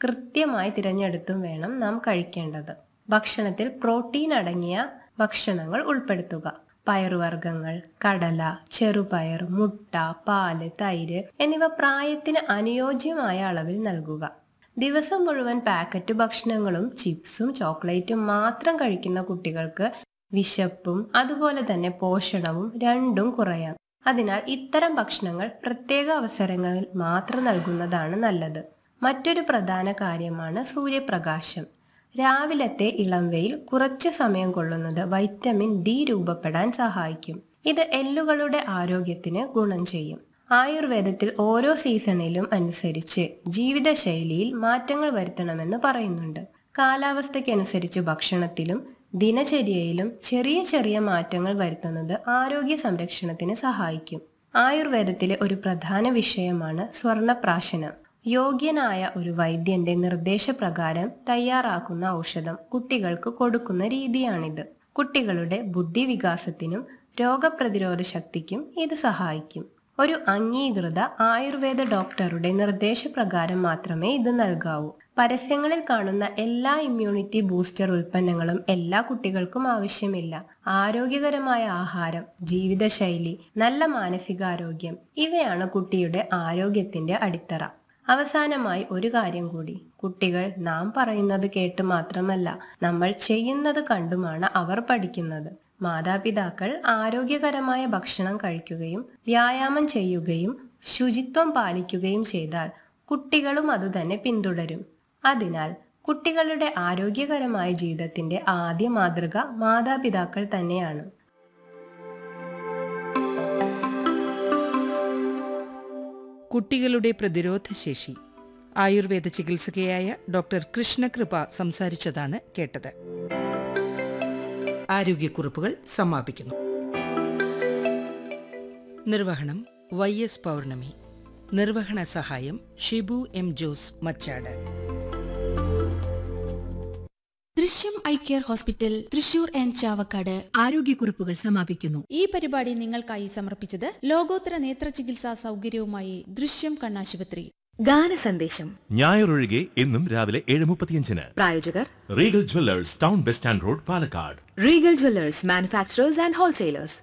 കൃത്യമായി തിരഞ്ഞെടുത്തും വേണം നാം കഴിക്കേണ്ടത് ഭക്ഷണത്തിൽ പ്രോട്ടീൻ അടങ്ങിയ ഭക്ഷണങ്ങൾ ഉൾപ്പെടുത്തുക പയറുവർഗ്ഗങ്ങൾ കടല ചെറുപയർ മുട്ട പാല് തൈര് എന്നിവ പ്രായത്തിന് അനുയോജ്യമായ അളവിൽ നൽകുക ദിവസം മുഴുവൻ പാക്കറ്റ് ഭക്ഷണങ്ങളും ചിപ്സും ചോക്ലേറ്റും മാത്രം കഴിക്കുന്ന കുട്ടികൾക്ക് വിശപ്പും അതുപോലെ തന്നെ പോഷണവും രണ്ടും കുറയാം അതിനാൽ ഇത്തരം ഭക്ഷണങ്ങൾ പ്രത്യേക അവസരങ്ങളിൽ മാത്രം നൽകുന്നതാണ് നല്ലത് മറ്റൊരു പ്രധാന കാര്യമാണ് സൂര്യപ്രകാശം രാവിലത്തെ ഇളം വെയിൽ കുറച്ച് സമയം കൊള്ളുന്നത് വൈറ്റമിൻ ഡി രൂപപ്പെടാൻ സഹായിക്കും ഇത് എല്ലുകളുടെ ആരോഗ്യത്തിന് ഗുണം ചെയ്യും ആയുർവേദത്തിൽ ഓരോ സീസണിലും അനുസരിച്ച് ജീവിതശൈലിയിൽ മാറ്റങ്ങൾ വരുത്തണമെന്ന് പറയുന്നുണ്ട് കാലാവസ്ഥയ്ക്കനുസരിച്ച് ഭക്ഷണത്തിലും ദിനചര്യയിലും ചെറിയ ചെറിയ മാറ്റങ്ങൾ വരുത്തുന്നത് ആരോഗ്യ സംരക്ഷണത്തിന് സഹായിക്കും ആയുർവേദത്തിലെ ഒരു പ്രധാന വിഷയമാണ് സ്വർണപ്രാശനം യോഗ്യനായ ഒരു വൈദ്യന്റെ നിർദ്ദേശപ്രകാരം തയ്യാറാക്കുന്ന ഔഷധം കുട്ടികൾക്ക് കൊടുക്കുന്ന രീതിയാണിത് കുട്ടികളുടെ ബുദ്ധിവികാസത്തിനും രോഗപ്രതിരോധ ശക്തിക്കും ഇത് സഹായിക്കും ഒരു അംഗീകൃത ആയുർവേദ ഡോക്ടറുടെ നിർദ്ദേശപ്രകാരം മാത്രമേ ഇത് നൽകാവൂ പരസ്യങ്ങളിൽ കാണുന്ന എല്ലാ ഇമ്മ്യൂണിറ്റി ബൂസ്റ്റർ ഉൽപ്പന്നങ്ങളും എല്ലാ കുട്ടികൾക്കും ആവശ്യമില്ല ആരോഗ്യകരമായ ആഹാരം ജീവിതശൈലി നല്ല മാനസികാരോഗ്യം ഇവയാണ് കുട്ടിയുടെ ആരോഗ്യത്തിന്റെ അടിത്തറ അവസാനമായി ഒരു കാര്യം കൂടി കുട്ടികൾ നാം പറയുന്നത് കേട്ട് മാത്രമല്ല നമ്മൾ ചെയ്യുന്നത് കണ്ടുമാണ് അവർ പഠിക്കുന്നത് മാതാപിതാക്കൾ ആരോഗ്യകരമായ ഭക്ഷണം കഴിക്കുകയും വ്യായാമം ചെയ്യുകയും ശുചിത്വം പാലിക്കുകയും ചെയ്താൽ കുട്ടികളും അതുതന്നെ പിന്തുടരും അതിനാൽ കുട്ടികളുടെ ആരോഗ്യകരമായ ജീവിതത്തിന്റെ ആദ്യ മാതൃക മാതാപിതാക്കൾ തന്നെയാണ് കുട്ടികളുടെ പ്രതിരോധശേഷി ആയുർവേദ ചികിത്സകയായ ഡോക്ടർ കൃഷ്ണകൃപ സംസാരിച്ചതാണ് കേട്ടത് ആരോഗ്യക്കുറിപ്പുകൾ സമാപിക്കുന്നു നിർവഹണം വൈ എസ് പൗർണമി നിർവഹണ സഹായം Shibu M Jose Machad Drishyam eye care hospital Thrissur and Chavakkad ആരോഗ്യക്കുറിപ്പുകൾ സമാപിക്കുന്നു ഈ പരിപാടി നിങ്ങൾക്കായി സമർപ്പിച്ചത് ലോകോത്തര നേത്ര ചികിത്സാ സൗകര്യവുമായി ദൃശ്യം കണ്ണാശുപത്രി ഗാന സന്ദേശം ഞായറൊഴികെ എന്നും രാവിലെ ഏഴ് മുപ്പത്തിയഞ്ചിന് പ്രായോജകർ Regal Jewellers town bus stand road Palakkad Regal Jewellers manufacturers and wholesalers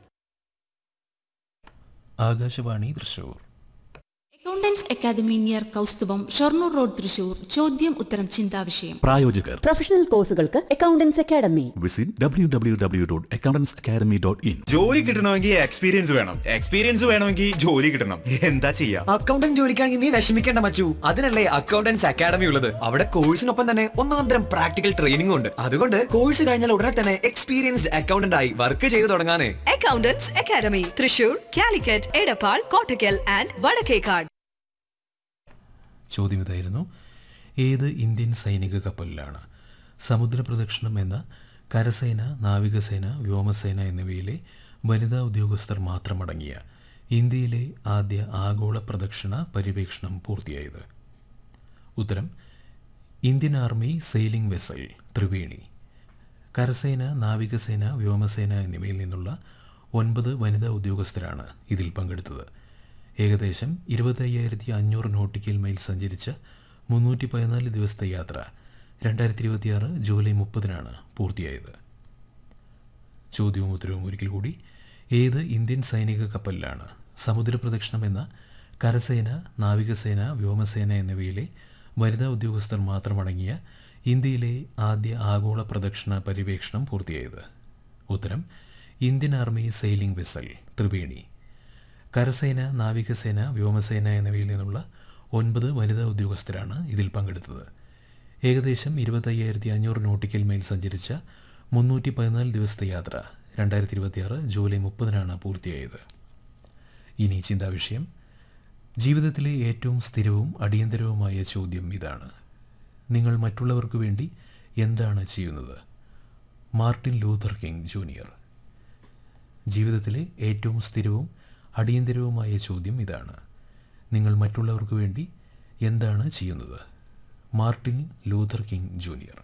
Akashvani Thrissur Accountants Academy near Kaustubham Shoranur road Thrissur ചോദ്യം ഉത്തരം ചിന്താവിഷയം പ്രായോജകർ പ്രൊഫഷണൽ കോഴ്സുകൾക്ക് Accountants Academy visit W W W dot accountants academy dot in ജോലി കിട്ടണമെങ്കിൽ എക്സ്പീരിയൻസ് വേണം എക്സ്പീരിയൻസ് വേണമെങ്കിൽ ജോലി കിട്ടണം എന്താ ചെയ്യാ അക്കൗണ്ടന്റ് ജോലിക്കാണെങ്കിൽ നീ വിഷമിക്കേണ്ട മച്ചു അതിനല്ലേ അക്കൗണ്ടൻസ് അക്കാദമി ഉള്ളത് അവിടെ കോഴ്സിനൊപ്പം തന്നെ ഒന്നാന്തരം പ്രാക്ടിക്കൽ ട്രെയിനിംഗ് ഉണ്ട് അതുകൊണ്ട് കോഴ്സ് കഴിഞ്ഞാൽ ഉടനെ തന്നെ എക്സ്പീരിയൻസ്ഡ് അക്കൗണ്ടന്റ് ആയി വർക്ക് ചെയ്തു തുടങ്ങാനേ Accountants Academy Thrissur Calicut Edappal Kottakkal and Vadakkekad ചോദ്യം ഇതായിരുന്നു ഏത് ഇന്ത്യൻ സൈനിക കപ്പലിലാണ് സമുദ്ര പ്രദക്ഷിണം എന്ന കരസേന നാവികസേന വ്യോമസേന എന്നിവയിലെ വനിതാ ഉദ്യോഗസ്ഥർ മാത്രമടങ്ങിയ ഇന്ത്യയിലെ ആദ്യ ആഗോള പ്രദക്ഷിണ പര്യവേക്ഷണം പൂർത്തിയായത് ഉത്തരം Indian Army sailing vessel Triveni കരസേന നാവികസേന വ്യോമസേന എന്നിവയിൽ നിന്നുള്ള ഒൻപത് വനിതാ ഉദ്യോഗസ്ഥരാണ് ഇതിൽ പങ്കെടുത്തത് ഏകദേശം ഇരുപത്തയ്യായിരത്തി അഞ്ഞൂറ് നോട്ടിക്കൽ മൈൽ സഞ്ചരിച്ച മുന്നൂറ്റി പതിനാല് ദിവസത്തെ യാത്ര രണ്ടായിരത്തി ഇരുപത്തിയാറ് ജൂലൈ മുപ്പതിനാണ് പൂർത്തിയായത് ചോദ്യവും ഉത്തരവും ഒരിക്കൽ കൂടി ഏത് ഇന്ത്യൻ സൈനിക കപ്പലിലാണ് സമുദ്രപ്രദക്ഷിണം എന്ന കരസേന നാവികസേന വ്യോമസേന എന്നിവയിലെ വനിതാ ഉദ്യോഗസ്ഥർ മാത്രമടങ്ങിയ ഇന്ത്യയിലെ ആദ്യ ആഗോള പ്രദക്ഷിണ പര്യവേക്ഷണം പൂർത്തിയായത് ഉത്തരം Indian Army sailing vessel Triveni കരസേന നാവികസേന വ്യോമസേന എന്നിവയിൽ നിന്നുള്ള ഒൻപത് വനിതാ ഉദ്യോഗസ്ഥരാണ് ഇതിൽ പങ്കെടുത്തത് ഏകദേശം ഇരുപത്തയ്യായിരത്തി അഞ്ഞൂറ് നോട്ടിക്കൽ മൈൽ സഞ്ചരിച്ച മുന്നൂറ്റി പതിനാല് ദിവസത്തെ യാത്ര രണ്ടായിരത്തി ഇരുപത്തിയാറ് ജൂലൈ മുപ്പതിനാണ് പൂർത്തിയായത് ഇനി ചിന്താവിഷയം ജീവിതത്തിലെ ഏറ്റവും സ്ഥിരവും അടിയന്തരവുമായ ചോദ്യം ഇതാണ് നിങ്ങൾ മറ്റുള്ളവർക്ക് വേണ്ടി എന്താണ് ചെയ്യുന്നത് മാർട്ടിൻ ലൂഥർ കിങ് ജൂനിയർ ജീവിതത്തിലെ ഏറ്റവും സ്ഥിരവും അടിയന്തരവുമായ ചോദ്യം ഇതാണ് നിങ്ങൾ മറ്റുള്ളവർക്ക് വേണ്ടി എന്താണ് ചെയ്യുന്നത് മാർട്ടിൻ ലൂഥർ കിങ് ജൂനിയർ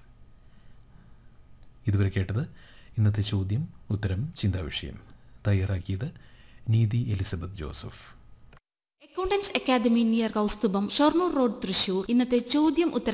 ഇതുവരെ കേട്ടത് ഇന്നത്തെ ചോദ്യം ഉത്തരം ചിന്താവിഷയം തയ്യാറാക്കിയത് Neethi Elizabeth Joseph Accountants Academy near Kaustubham Shoranur road Thrissur ഇന്നത്തെ ചോദ്യം ഉത്തരം